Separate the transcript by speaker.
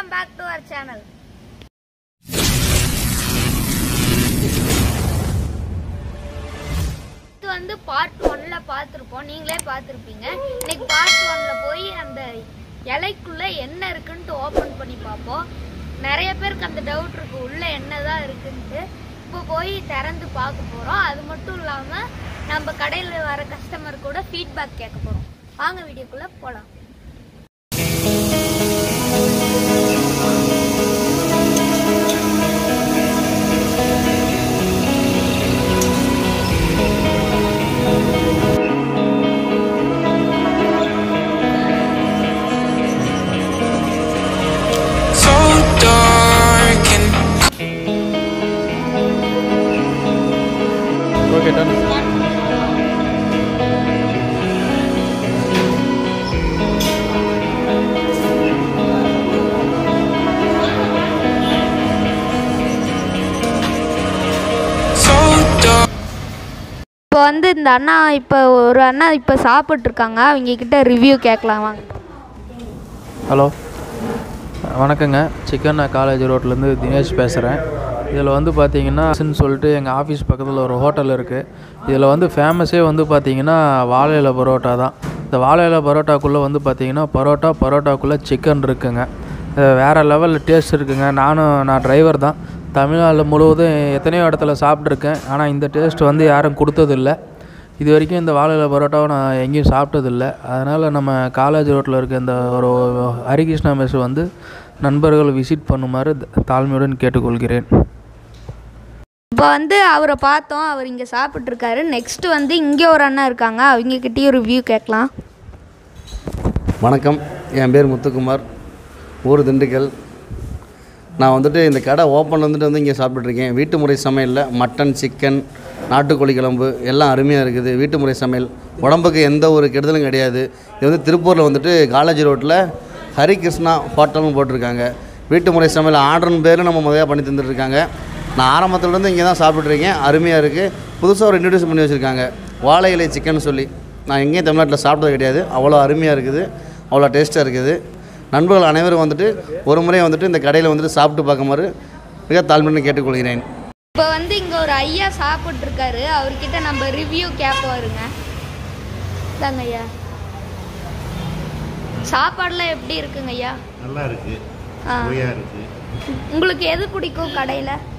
Speaker 1: Welcome back to our channel இது வந்து part ஒன்ல பார்த்துருப்போம் நீங்களே பார்த்துருப்பீங்க இன்னைக்கு பார்ட் ஒன்ல போய் அந்த இலைக்குள்ள என்ன இருக்குன்ட்டு ஓபன் பண்ணி பார்ப்போம் நிறைய பேருக்கு அந்த டவுட் இருக்கு உள்ள என்னதான் இருக்குன்ட்டு இப்போ போய் திறந்து பார்க்க போறோம் அது மட்டும் இல்லாம நம்ம கடையில் வர கஸ்டமர் கூட ஃபீட்பேக் கேட்க போறோம் வாங்க வீடியோக்குள்ள போலாம்
Speaker 2: so dark and
Speaker 3: okay done
Speaker 2: so dark.
Speaker 1: இப்போ வந்து இந்த அண்ணா இப்போ ஒரு அண்ணா இப்போ சாப்பிட்ருக்காங்க அவங்க கிட்ட ரிவ்யூ கேட்கலாம் வாங்க
Speaker 3: ஹலோ வணக்கங்க சிக்கன் காலேஜ் ரோட்லேருந்து தினேஷ் பேசுகிறேன் இதில் வந்து பார்த்தீங்கன்னா ன்னு சொல்லிட்டு எங்கள் ஆஃபீஸ் பக்கத்தில் ஒரு ஹோட்டல் இருக்குது இதில் வந்து ஃபேமஸே வந்து பார்த்தீங்கன்னா வாழை இலை பரோட்டா தான் இந்த வாழை இலை பரோட்டாக்குள்ளே வந்து பார்த்தீங்கன்னா பரோட்டா பரோட்டாக்குள்ளே சிக்கன் இருக்குங்க அஹ் வேறு லெவலில் டேஸ்ட் இருக்குங்க நானும் நான் டிரைவர் தான் தமிழ்நாடு முழுவதும் எத்தனையோ இடத்துல சாப்பிட்ருக்கேன் ஆனால் இந்த டேஸ்ட் வந்து யாரும் கொடுத்ததில்ல இது வரைக்கும் இந்த வாழை இலை பரோட்டாவை நான் எங்கேயும் சாப்பிட்டதில்ல அதனால் நம்ம காலேஜ் ரோட்டில் இருக்க இந்த ஒரு ஹரிகிருஷ்ணா மெஸ் வந்து நண்பர்கள் விசிட் பண்ணுமாறு தாழ்மையுடன் கேட்டுக்கொள்கிறேன்
Speaker 1: இப்போ வந்து அவரை பார்த்தோம் அவர் இங்கே சாப்பிட்ருக்காரு நெக்ஸ்ட் வந்து இங்கே ஒரு அண்ணா இருக்காங்க அவங்க கிட்டேயும் ரிவ்யூ கேட்கலாம்
Speaker 4: வணக்கம் என் பேர் முத்துக்குமார் ஊர் திண்டுக்கல் நான் வந்துட்டு இந்த கடை ஓப்பன் வந்துட்டு வந்து இங்கே சாப்பிட்டுருக்கேன் வீட்டு முறை சமையலில் மட்டன் சிக்கன் நாட்டுக்கோழி குழம்பு எல்லாம் அருமையாக இருக்குது வீட்டு முறை சமையல் உடம்புக்கு எந்த ஒரு கெடுதலும் கிடையாது இது வந்து திருப்பூரில் வந்துட்டு காலேஜ் ரோட்டில் ஹரிகிருஷ்ணா ஹோட்டல்னு போட்டிருக்காங்க வீட்டு முறை சமையல் ஆர்டர்னு பேர் நம்ம முதல்ல பண்ணி தந்துட்டுருக்காங்க நான் ஆரம்பத்துலேருந்து இங்கே தான் சாப்பிட்டுருக்கேன் அருமையாக இருக்குது புதுசாக ஒரு இன்ட்ரடியூஸ் பண்ணி வச்சுருக்காங்க வாழை இலை சிக்கன் சொல்லி நான் எங்கேயும் தமிழ்நாட்டில் சாப்பிட்டது கிடையாது அவ்வளோ அருமையாக இருக்குது அவ்வளோ டேஸ்ட்டாக இருக்குது நண்பர்கள் அனைவரும் வந்துட்டு ஒரு முறை வந்துட்டு இந்த கடையில் வந்துட்டு சாப்பிட்டு பார்க்குமாறு மிக தாழ்மையுடன் கேட்டுக்கொள்கிறேன்
Speaker 1: இப்போ வந்து இங்கே ஒரு ஐயா சாப்பிட்ருக்காரு அவர்கிட்ட நம்ம ரிவ்யூ கேட்போம் இருங்க தாங்க ஐயா சாப்பாடுலாம் எப்படி இருக்குங்க ஐயா
Speaker 5: நல்லா இருக்கு
Speaker 1: ஆ.
Speaker 5: சுவையா இருக்கு
Speaker 1: உங்களுக்கு எது பிடிக்கும் கடையில்